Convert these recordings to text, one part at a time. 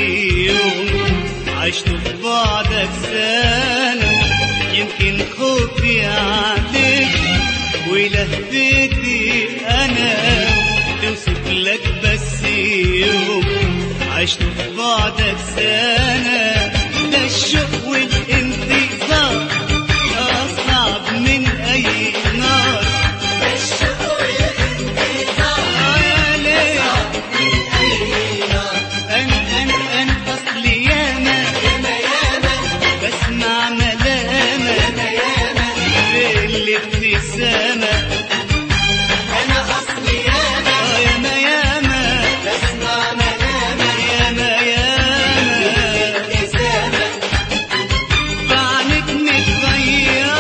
يوم عشت في بعدك سنة يمكن خوفي عليك ولهفتي أنا توصف لك بس يوم عشت في بعدك سنة ده الشوق والانتظار أصعب من أي نار آه يا ليل أنا أنا أنا أصلي ياما بسمع ملامة في الابتسامة آه ياما ياما ياما ياما بعدك متغيرة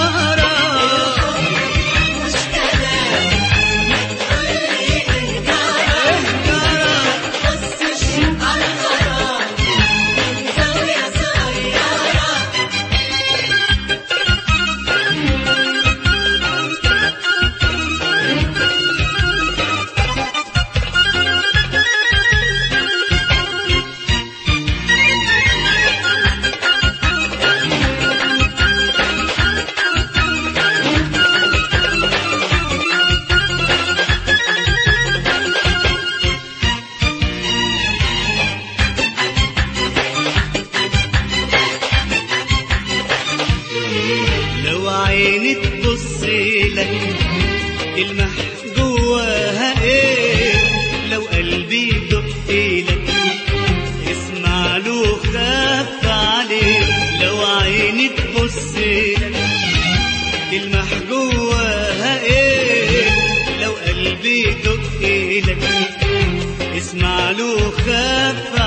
لو عيني تبص لك تلمح جواها ايه لو قلبي يدق لك اسمع له خاف عليه لو عيني تبص لك تلمح جواها ايه لو قلبي يدق لك اسمع له خاف